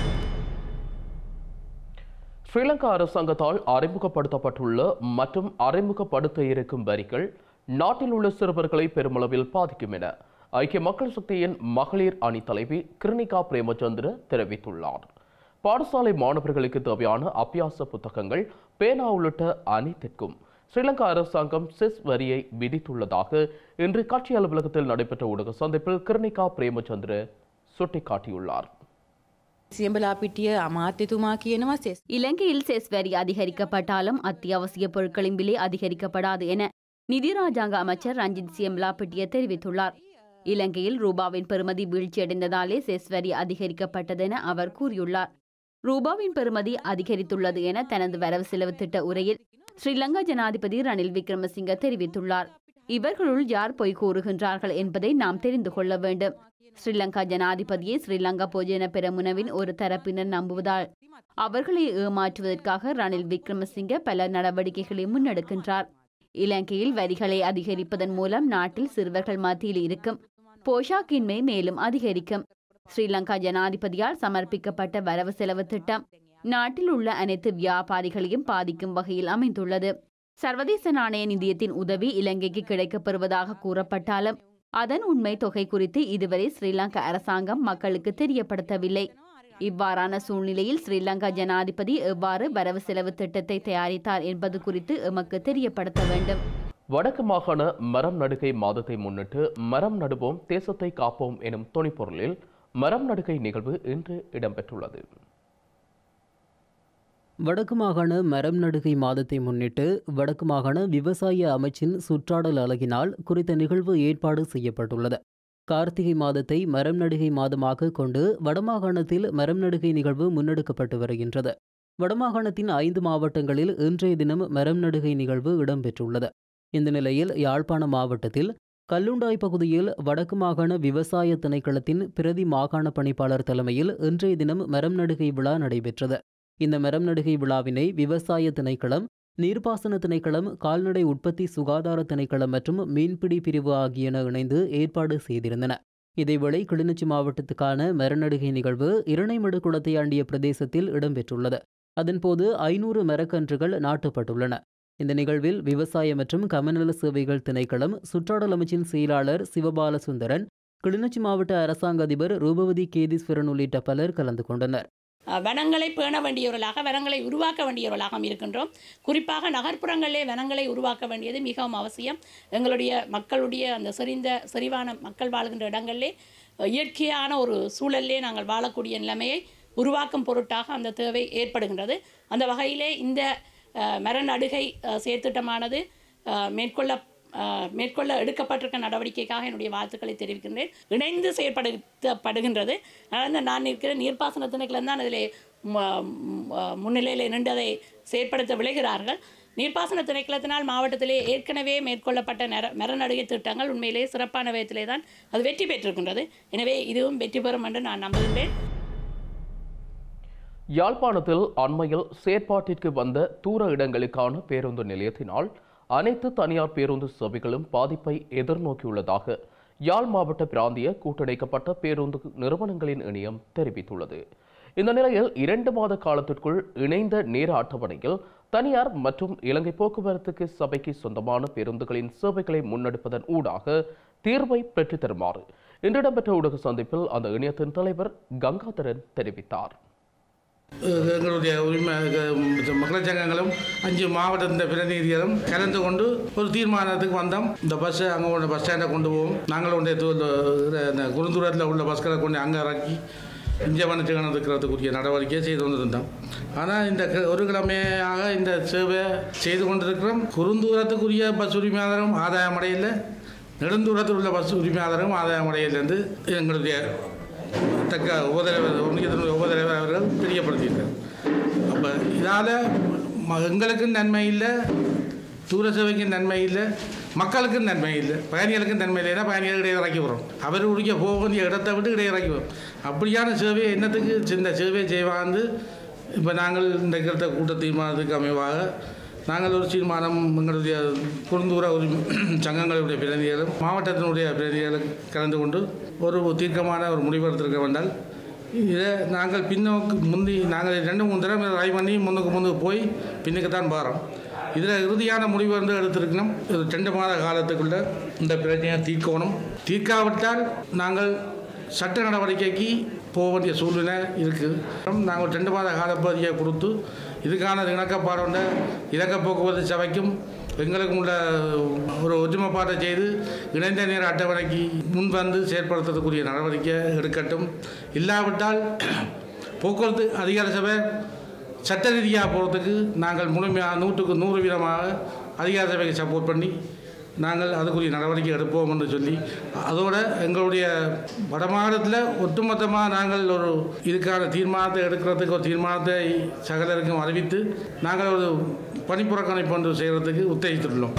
ஸ்ரீலங்கா அரசாங்கத்தால் அறிமுகப்படுத்தப்பட்டுள்ள மற்றும் அறிமுகப்படுத்த இருக்கும் வரிகள் நாட்டில் உள்ள சிறுவர்களை பெருமளவில் பாதிக்கும் என ஐக்கிய மக்கள் சக்தியின் மகளிர் அணி தலைவி கிருணிகா பிரேமச்சந்திர தெரிவித்துள்ளார் பாடசாலை மாணவர்களுக்கு தேவையான அபியாச புத்தகங்கள் பேனா உள்ளிட்ட அனைத்திற்கும் ஸ்ரீலங்கா அரசாங்கம் செஸ் வரியை விதித்துள்ளதாக இன்று கட்சி அலுவலகத்தில் நடைபெற்ற ஊடக சந்திப்பில் கிருணிகா பிரேமச்சந்திர சுட்டிக்காட்டியுள்ளார் සියඹලා පිටිය අමාත්‍යතුමා කියනවා සෙස් இலங்கையில் செஸ் வரி அதிகரிக்கப்பட்டாலும் அத்தியாவசிய பொருட்களின் விலை அதிகரிக்கப்படாது என நிதி ராஜாங்க அமைச்சர் ரஞ்சித் சியம்லாபிட்டிய தெரிவித்துள்ளார் இலங்கையில் ரூபாவின் பெறுமதி வீழ்ச்சியடைந்ததாலே செஸ் வரி அதிகரிக்கப்பட்டதென அவர் கூறியுள்ளார் ரூபாவின் பெறுமதி அதிகரித்துள்ளது என தனது வரவு செலவு திட்ட உரையில் ஸ்ரீலங்கா ஜனாதிபதி ரணில் விக்ரமசிங்க தெரிவித்துள்ளார் இவர்களுள் யார் பொய் கூறுகின்றார்கள் என்பதை நாம் தெரிந்து கொள்ள வேண்டும் ஸ்ரீலங்கா ஜனாதிபதியை ஸ்ரீலங்கா பொதுஜன பெரமுனவின் ஒரு தரப்பினர் நம்புவதால் அவர்களை ஏமாற்றுவதற்காக ரணில் விக்ரமசிங்க பல நடவடிக்கைகளை முன்னெடுக்கின்றார் இலங்கையில் வரிகளை அதிகரிப்பதன் மூலம் நாட்டில் சிறுவர்கள் மத்தியில் இருக்கும் போஷாக்கின்மை மேலும் அதிகரிக்கும் ஸ்ரீலங்கா ஜனாதிபதியால் சமர்ப்பிக்கப்பட்ட வரவு செலவு திட்டம் நாட்டில் உள்ள அனைத்து வியாபாரிகளையும் பாதிக்கும் வகையில் அமைந்துள்ளது சர்வதேச நாணய நிதியத்தின் உதவி இலங்கைக்கு கிடைக்கப்பெறுவதாக கூறப்பட்டாலும் அதன் உண்மை தொகை குறித்து இதுவரை ஸ்ரீலங்கா அரசாங்கம் மக்களுக்கு தெரியப்படுத்தவில்லை இவ்வாறான சூழ்நிலையில் ஸ்ரீலங்கா ஜனாதிபதி எவ்வாறு வரவு செலவு திட்டத்தை தயாரித்தார் என்பது குறித்து எமக்கு தெரியப்படுத்த வேண்டும் வடக்கு மாகாண மரம் நடுகை மாதத்தை முன்னிட்டு மரம் நடுவோம் தேசத்தை காப்போம் எனும் துணைப்பொருளில் மரம் நடுகை நிகழ்வு இன்று இடம்பெற்றுள்ளது வடக்கு மாகாண மரம் நடுகை மாதத்தை முன்னிட்டு வடக்கு மாகாண விவசாய அமைச்சின் சுற்றாடல் அலகினால் குறித்த நிகழ்வு ஏற்பாடு செய்யப்பட்டுள்ளது கார்த்திகை மாதத்தை மரம் நடுகை மாதமாக கொண்டு வடமாகாணத்தில் மரம் நடுகை நிகழ்வு முன்னெடுக்கப்பட்டு வருகின்றது வடமாகாணத்தின் ஐந்து மாவட்டங்களில் இன்றைய தினம் மரம் நடுகை நிகழ்வு இடம்பெற்றுள்ளது இந்த நிலையில் யாழ்ப்பாண மாவட்டத்தில் கல்லுண்டாய் பகுதியில் வடக்கு மாகாண விவசாய திணைக்களத்தின் பிரதி மாகாண பணிப்பாளர் தலைமையில் இன்றைய தினம் மரம் நடுகை விழா நடைபெற்றது இந்த மரம் நடுகை விழாவினை விவசாய திணைக்களம் நீர்ப்பாசன திணைக்களம் கால்நடை உற்பத்தி சுகாதார திணைக்களம் மற்றும் மீன்பிடி பிரிவு ஆகியன இணைந்து ஏற்பாடு செய்திருந்தன இதேவேளை கிளிநொச்சி மாவட்டத்துக்கான மரநடுகை நிகழ்வு இரணைமடு குளத்தையாண்டிய பிரதேசத்தில் இடம்பெற்றுள்ளது அதன்போது ஐநூறு மரக்கன்றுகள் நாட்டப்பட்டுள்ளன இந்த நிகழ்வில் விவசாய மற்றும் கமநல சேவைகள் திணைக்களம் சுற்றாடல் அமைச்சின் செயலாளர் சிவபாலசுந்தரன் கிளிநொச்சி மாவட்ட அரசாங்க அதிபர் ரூபவதி கேதீஸ்வரன் உள்ளிட்ட பலர் கலந்து கொண்டனர் வனங்களை பேண வேண்டியவர்களாக வனங்களை உருவாக்க வேண்டியவர்களாக இருக்கின்றோம் குறிப்பாக நகர்ப்புறங்களிலே வனங்களை உருவாக்க வேண்டியது மிகவும் அவசியம் எங்களுடைய மக்களுடைய அந்த செறிந்த செறிவான மக்கள் வாழ்கின்ற இடங்களிலே இயற்கையான ஒரு சூழலிலே நாங்கள் வாழக்கூடிய நிலைமையை உருவாக்கும் பொருட்டாக அந்த தேவை ஏற்படுகின்றது அந்த வகையிலே இந்த மரநடுகை செயற்திட்டமானது மேற்கொள்ள மேற்கொள்ள எடுக்கப்பட்டிருக்க நடவடிக்கைக்காக என்னுடைய வாழ்த்துக்களை தெரிவிக்கின்றேன் இணைந்து செயற்படுத்தப்படுகின்றது அதனால் நான் இருக்கிற நீர்ப்பாசன திணைக்களம் தான் அதில் முன்னிலையில் நின்று அதை செயற்படுத்த விளைகிறார்கள் நீர்ப்பாசன திணைக்களத்தினால் மாவட்டத்திலே ஏற்கனவே மேற்கொள்ளப்பட்ட நர மரநடுகை திட்டங்கள் உண்மையிலே சிறப்பான விதத்திலே தான் அது வெற்றி பெற்றிருக்கின்றது எனவே இதுவும் வெற்றி பெறும் என்று நான் நம்புகின்றேன் யாழ்ப்பாணத்தில் அண்மையில் செயற்பாட்டிற்கு வந்த தூர இடங்களுக்கான பேருந்து நிலையத்தினால் அனைத்து தனியார் பேருந்து சேவைகளும் பாதிப்பை எதிர்நோக்கியுள்ளதாக யாழ் மாவட்ட பிராந்திய கூட்டடைக்கப்பட்ட பேருந்து நிறுவனங்களின் இணையம் தெரிவித்துள்ளது இந்த நிலையில் இரண்டு மாத காலத்திற்குள் இணைந்த நேர அட்டவணையில் தனியார் மற்றும் இலங்கை போக்குவரத்துக்கு சபைக்கு சொந்தமான பேருந்துகளின் சேவைகளை முன்னெடுப்பதன் ஊடாக தீர்வை பெற்றுத் தருமாறு இன்று இடம்பெற்ற ஊடக சந்திப்பில் அந்த இணையத்தின் தலைவர் கங்காதரன் தெரிவித்தார் எங்களுடைய உரிமை மக்கள் சங்கங்களும் அஞ்சு மாவட்ட பிரதிநிதிகளும் கலந்து கொண்டு ஒரு தீர்மானத்துக்கு வந்தோம் இந்த பஸ்ஸை அங்கே உள்ள பஸ் ஸ்டாண்டை கொண்டு போவோம் நாங்கள் உடைய இந்த குறுந்தூரத்தில் உள்ள பஸ்களை கொண்டு அங்கே இறக்கி இங்கே வந்துட்டு இருக்கிறதுக்குரிய நடவடிக்கையை செய்து கொண்டிருந்தோம் ஆனால் இந்த ஒரு கிழமையாக இந்த சேவை செய்து கொண்டிருக்கிறோம் குறுந்தூரத்துக்குரிய பஸ் உரிமையாளரும் ஆதாயம் அடையில நெடுந்தூரத்தில் உள்ள பஸ் உரிமையாளரும் ஆதாயம் அடையிலேருந்து எங்களுடைய தக்க உபதலைவர் ஒன்றியத்தினுடைய உபதலைவர் அவர்கள் தெரியப்படுத்தியிருக்கார் அப்போ இதால் எங்களுக்கும் நன்மை இல்லை தூர சேவைக்கும் நன்மை இல்லை மக்களுக்கும் நன்மை இல்லை பயணிகளுக்கும் நன்மை இல்லைன்னா பயணிகள் இடையே இறக்கி வரும் அவர் உடைய போக வேண்டிய இடத்தை விட்டு இடையே இறக்கி வரும் அப்படியான சேவையை என்னத்துக்கு இந்த சேவையை செய்வாந்து இப்போ நாங்கள் இந்த இருக்கிற கூட்ட தீர்மானத்துக்கு அமைவாக நாங்கள் ஒரு தீர்மானம் எங்களுடைய குறுந்தூர ஒரு சங்கங்களுடைய பிரதிநிதிகளும் மாவட்டத்தினுடைய பிரதிநிதிகளும் கலந்து கொண்டு ஒரு தீர்க்கமான ஒரு முடிவு எடுத்திருக்க வேண்டால் இதை நாங்கள் பின்னோக்கு முந்தி நாங்கள் ரெண்டு மூணு தடவை ட்ரை பண்ணி முன்னுக்கு முன்னுக்கு போய் பின்னுக்கு தான் போகிறோம் இதில் இறுதியான முடிவு வந்து எடுத்திருக்கணும் இது ரெண்டு மாத காலத்துக்குள்ள இந்த பிரச்சனையை தீர்க்கணும் தீர்க்காவிட்டால் நாங்கள் சட்ட நடவடிக்கைக்கு போக வேண்டிய சூழ்நிலை இருக்குது நாங்கள் ரெண்டு மாத காலப்பகுதியை கொடுத்து இதுக்கான இணக்கப்பாடுண்ட இலக்க போக்குவரத்து சபைக்கும் எங்களுக்கும் உள்ள ஒரு ஒற்றுமைப்பாட்டை செய்து இணைந்த நேர அட்டவணைக்கு முன்வந்து செயற்படுத்துறதுக்குரிய நடவடிக்கை எடுக்கட்டும் இல்லாவிட்டால் போக்குவரத்து அதிகார சபை சட்ட ரீதியாக போகிறதுக்கு நாங்கள் முழுமையாக நூற்றுக்கு நூறு வீதமாக அதிகார சபைக்கு சப்போர்ட் பண்ணி நாங்கள் அதுக்குரிய நடவடிக்கை எடுப்போம் என்று சொல்லி அதோட எங்களுடைய வடமாநிலத்தில் ஒட்டுமொத்தமாக நாங்கள் ஒரு இதுக்கான தீர்மானத்தை எடுக்கிறதுக்கு ஒரு தீர்மானத்தை சகலருக்கும் அறிவித்து நாங்கள் ஒரு பணிப்புறக்கணிப்பு ஒன்று செய்கிறதுக்கு உத்தேசித்துள்ளோம்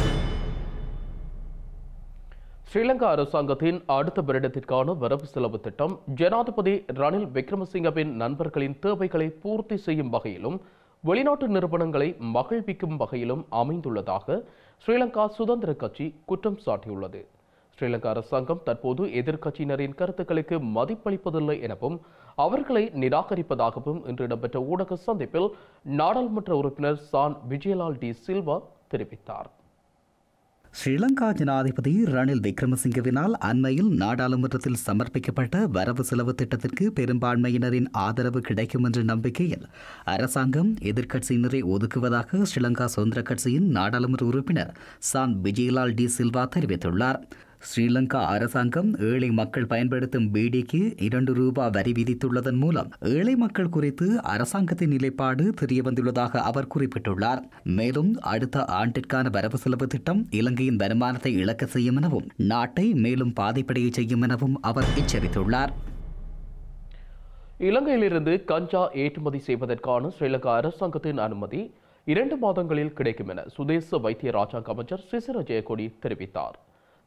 ஸ்ரீலங்கா அரசாங்கத்தின் அடுத்த வருடத்திற்கான வரவு செலவு திட்டம் ஜனாதிபதி ரணில் விக்ரமசிங்கவின் நண்பர்களின் தேவைகளை பூர்த்தி செய்யும் வகையிலும் வெளிநாட்டு நிறுவனங்களை மகிழ்விக்கும் வகையிலும் அமைந்துள்ளதாக ஸ்ரீலங்கா சுதந்திர கட்சி குற்றம் சாட்டியுள்ளது ஸ்ரீலங்கா அரசாங்கம் தற்போது எதிர்க்கட்சியினரின் கருத்துக்களுக்கு மதிப்பளிப்பதில்லை எனவும் அவர்களை நிராகரிப்பதாகவும் இன்று இடம்பெற்ற ஊடக சந்திப்பில் நாடாளுமன்ற உறுப்பினர் சான் விஜயலால் டி சில்வா தெரிவித்தார் ஸ்ரீலங்கா ஜனாதிபதி ரணில் விக்ரமசிங்கவினால் அண்மையில் நாடாளுமன்றத்தில் சமர்ப்பிக்கப்பட்ட வரவு செலவு திட்டத்திற்கு பெரும்பான்மையினரின் ஆதரவு கிடைக்கும் என்ற நம்பிக்கையில் அரசாங்கம் எதிர்க்கட்சியினரை ஒதுக்குவதாக ஸ்ரீலங்கா சுதந்திர கட்சியின் நாடாளுமன்ற உறுப்பினர் சான் விஜயலால் டி சில்வா தெரிவித்துள்ளார் ஸ்ரீலங்கா அரசாங்கம் ஏழை மக்கள் பயன்படுத்தும் பீடிக்கு இரண்டு ரூபாய் வரி விதித்துள்ளதன் மூலம் ஏழை மக்கள் குறித்து அரசாங்கத்தின் நிலைப்பாடு தெரியவந்துள்ளதாக அவர் குறிப்பிட்டுள்ளார் மேலும் அடுத்த ஆண்டிற்கான வரவு செலவு திட்டம் இலங்கையின் வருமானத்தை இழக்க செய்யும் எனவும் நாட்டை மேலும் பாதிப்படைய செய்யும் எனவும் அவர் எச்சரித்துள்ளார் இலங்கையிலிருந்து கஞ்சா ஏற்றுமதி செய்வதற்கான ஸ்ரீலங்கா அரசாங்கத்தின் அனுமதி இரண்டு மாதங்களில் கிடைக்கும் என சுதேச வைத்திய ராஜாங்க அமைச்சர் சிசிர ஜெயக்கொடி தெரிவித்தார்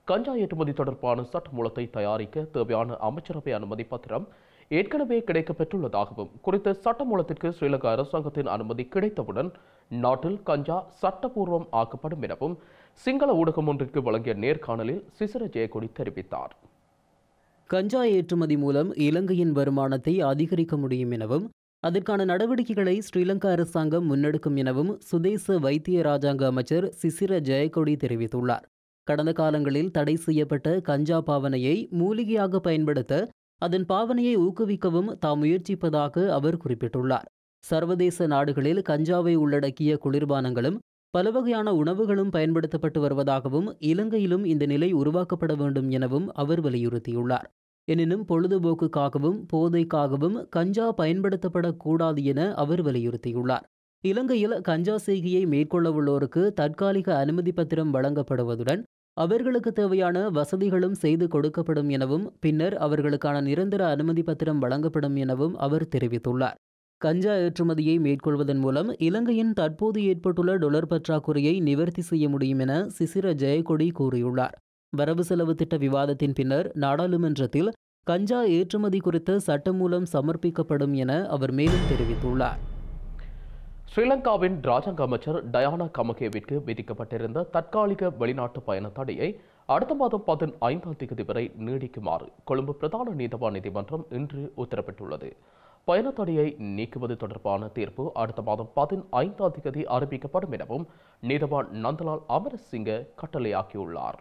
கஞ்சா ஏற்றுமதி தொடர்பான சட்டமூலத்தை தயாரிக்க தேவையான அமைச்சரவை அனுமதி பத்திரம் ஏற்கனவே கிடைக்கப்பெற்றுள்ளதாகவும் குறித்த சட்டமூலத்திற்கு ஸ்ரீலங்கா அரசாங்கத்தின் அனுமதி கிடைத்தவுடன் நாட்டில் கஞ்சா சட்டபூர்வம் ஆக்கப்படும் எனவும் சிங்கள ஊடகம் ஒன்றிற்கு வழங்கிய நேர்காணலில் சிசிர ஜெயக்கொடி தெரிவித்தார் கஞ்சா ஏற்றுமதி மூலம் இலங்கையின் வருமானத்தை அதிகரிக்க முடியும் எனவும் அதற்கான நடவடிக்கைகளை ஸ்ரீலங்கா அரசாங்கம் முன்னெடுக்கும் எனவும் சுதேச வைத்திய ராஜாங்க அமைச்சர் சிசிர ஜெயக்கொடி தெரிவித்துள்ளார் கடந்த காலங்களில் தடை செய்யப்பட்ட கஞ்சா பாவனையை மூலிகையாக பயன்படுத்த அதன் பாவனையை ஊக்குவிக்கவும் தாம் முயற்சிப்பதாக அவர் குறிப்பிட்டுள்ளார் சர்வதேச நாடுகளில் கஞ்சாவை உள்ளடக்கிய குளிர்பானங்களும் பல வகையான உணவுகளும் பயன்படுத்தப்பட்டு வருவதாகவும் இலங்கையிலும் இந்த நிலை உருவாக்கப்பட வேண்டும் எனவும் அவர் வலியுறுத்தியுள்ளார் எனினும் பொழுதுபோக்குக்காகவும் போதைக்காகவும் கஞ்சா பயன்படுத்தப்படக்கூடாது என அவர் வலியுறுத்தியுள்ளார் இலங்கையில் கஞ்சா செய்கையை மேற்கொள்ளவுள்ளோருக்கு தற்காலிக அனுமதி பத்திரம் வழங்கப்படுவதுடன் அவர்களுக்கு தேவையான வசதிகளும் செய்து கொடுக்கப்படும் எனவும் பின்னர் அவர்களுக்கான நிரந்தர அனுமதி பத்திரம் வழங்கப்படும் எனவும் அவர் தெரிவித்துள்ளார் கஞ்சா ஏற்றுமதியை மேற்கொள்வதன் மூலம் இலங்கையின் தற்போது ஏற்பட்டுள்ள டொலர் பற்றாக்குறையை நிவர்த்தி செய்ய முடியும் என சிசிர ஜெயக்கொடி கூறியுள்ளார் வரவு செலவு திட்ட விவாதத்தின் பின்னர் நாடாளுமன்றத்தில் கஞ்சா ஏற்றுமதி குறித்த சட்டமூலம் சமர்ப்பிக்கப்படும் என அவர் மேலும் தெரிவித்துள்ளார் ஸ்ரீலங்காவின் ராஜாங்க அமைச்சர் டயானா கமகேவிற்கு விதிக்கப்பட்டிருந்த தற்காலிக வெளிநாட்டு பயண தடையை அடுத்த மாதம் பதினைந்தாம் தேதி வரை நீடிக்குமாறு கொழும்பு பிரதான நீதவான் நீதிமன்றம் இன்று உத்தரவிட்டுள்ளது பயண தடையை நீக்குவது தொடர்பான தீர்ப்பு அடுத்த மாதம் பதினைந்தாம் தேதி அறிவிக்கப்படும் எனவும் நீதவான் நந்தலால் அமரசிங்க கட்டளையாக்கியுள்ளார்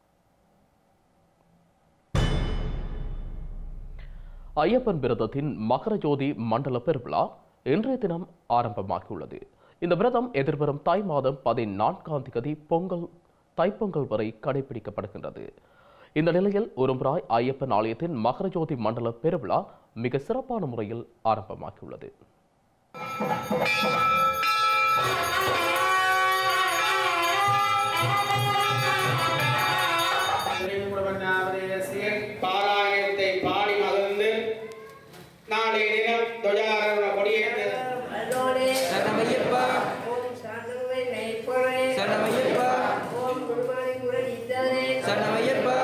ஐயப்பன் விரதத்தின் மகர ஜோதி மண்டல பெருவிழா இன்றைய தினம் ஆரம்பமாகியுள்ளது இந்த விரதம் எதிர்வரும் தை மாதம் பதினான்காம் தேதி பொங்கல் தைப்பொங்கல் வரை கடைபிடிக்கப்படுகின்றது இந்த நிலையில் ஒருமுறாய் ஐயப்பன் ஆலயத்தின் மகர ஜோதி மண்டல பெருவிழா மிக சிறப்பான முறையில் ஆரம்பமாகியுள்ளது பாராயணத்தை பாடி மகிழ்ந்து நாளைய தினம் துவஜாரோட கொடியேற்று சரணமையப்பா சரணமையப்பா சரணமையப்பா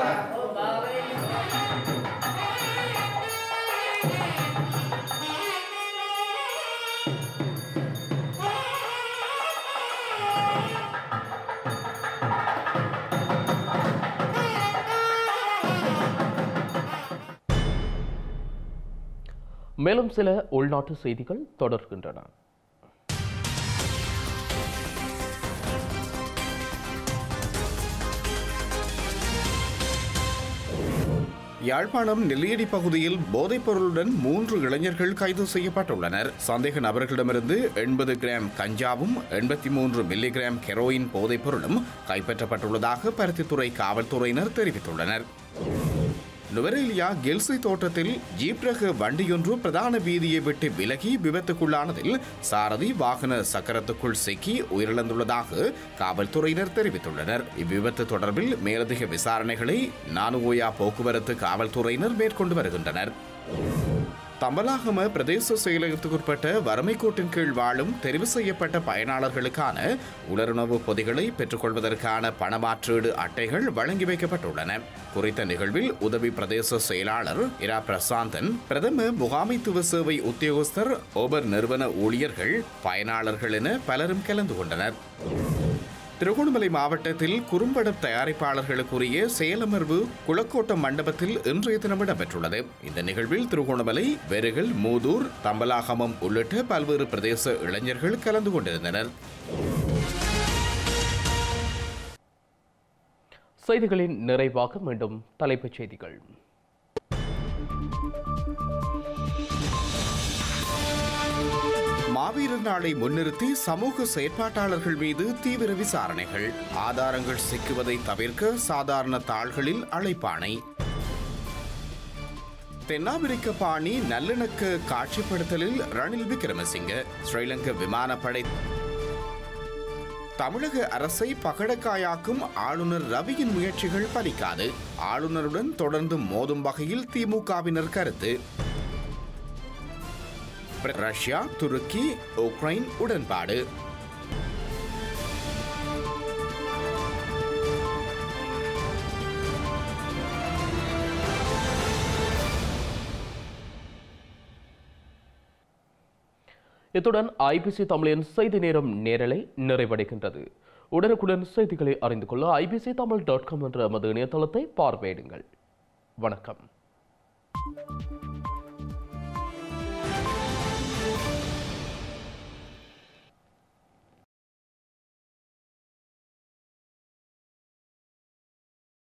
மேலும் சில உள்நாட்டு செய்திகள் தொடர்கின்றன யாழ்ப்பாணம் நெல்லியடி பகுதியில் போதைப் பொருளுடன் மூன்று இளைஞர்கள் கைது செய்யப்பட்டுள்ளனர் சந்தேக நபர்களிடமிருந்து எண்பது கிராம் கஞ்சாவும் எண்பத்தி மூன்று மில்லிகிராம் கெரோயின் போதைப் பொருளும் கைப்பற்றப்பட்டுள்ளதாக பருத்தித்துறை காவல்துறையினர் தெரிவித்துள்ளனர் நுவரேலியா கெல்சி தோட்டத்தில் ஜீப் ரக வண்டியொன்று பிரதான வீதியை விட்டு விலகி விபத்துக்குள்ளானதில் சாரதி வாகன சக்கரத்துக்குள் சிக்கி உயிரிழந்துள்ளதாக காவல்துறையினர் தெரிவித்துள்ளனர் இவ்விபத்து தொடர்பில் மேலதிக விசாரணைகளை நானுவோயா போக்குவரத்து காவல்துறையினர் மேற்கொண்டு வருகின்றனர் தம்பலாகம பிரதேச செயலகத்துக்குட்பட்ட வறுமை கோட்டின் கீழ் வாழும் தெரிவு செய்யப்பட்ட பயனாளர்களுக்கான உலருணவு பொதிகளை பெற்றுக்கொள்வதற்கான பணமாற்றீடு அட்டைகள் வழங்கி வைக்கப்பட்டுள்ளன குறித்த நிகழ்வில் உதவி பிரதேச செயலாளர் இரா பிரசாந்தன் பிரதம முகாமைத்துவ சேவை உத்தியோகஸ்தர் ஓபர் நிறுவன ஊழியர்கள் பயனாளர்கள் என பலரும் கலந்து கொண்டனர் திருகோணமலை மாவட்டத்தில் குறும்பட தயாரிப்பாளர்களுக்குரிய செயலமர்வு குளக்கோட்டம் மண்டபத்தில் இன்றைய தினம் இடம்பெற்றுள்ளது இந்த நிகழ்வில் திருகோணமலை வெறுகல் மூதூர் தம்பலாகமம் உள்ளிட்ட பல்வேறு பிரதேச இளைஞர்கள் கலந்து கொண்டிருந்தனர் செய்திகளின் நிறைவாக மீண்டும் தலைப்புச் செய்திகள் மாவீரர் நாளை முன்னிறுத்தி சமூக செயற்பாட்டாளர்கள் மீது தீவிர விசாரணைகள் ஆதாரங்கள் சிக்குவதை தவிர்க்க சாதாரண தாள்களில் அழைப்பாணை தென்னாப்பிரிக்க பாணி நல்லிணக்க காட்சிப்படுத்தலில் ரணில் விக்ரமசிங்க ஸ்ரீலங்கா விமானப்படை தமிழக அரசை பகடக்காயாக்கும் ஆளுநர் ரவியின் முயற்சிகள் பலிக்காது ஆளுநருடன் தொடர்ந்து மோதும் வகையில் திமுகவினர் கருத்து ரஷ்யா துருக்கி உக்ரைன் உடன்பாடு இத்துடன் ஐபிசி தமிழின் செய்தி நேரம் நேரலை நிறைவடைகின்றது உடனுக்குடன் செய்திகளை அறிந்து கொள்ள ஐபிசி தமிழ் டாட் காம் என்ற எமது இணையதளத்தை பார்வையிடுங்கள் வணக்கம்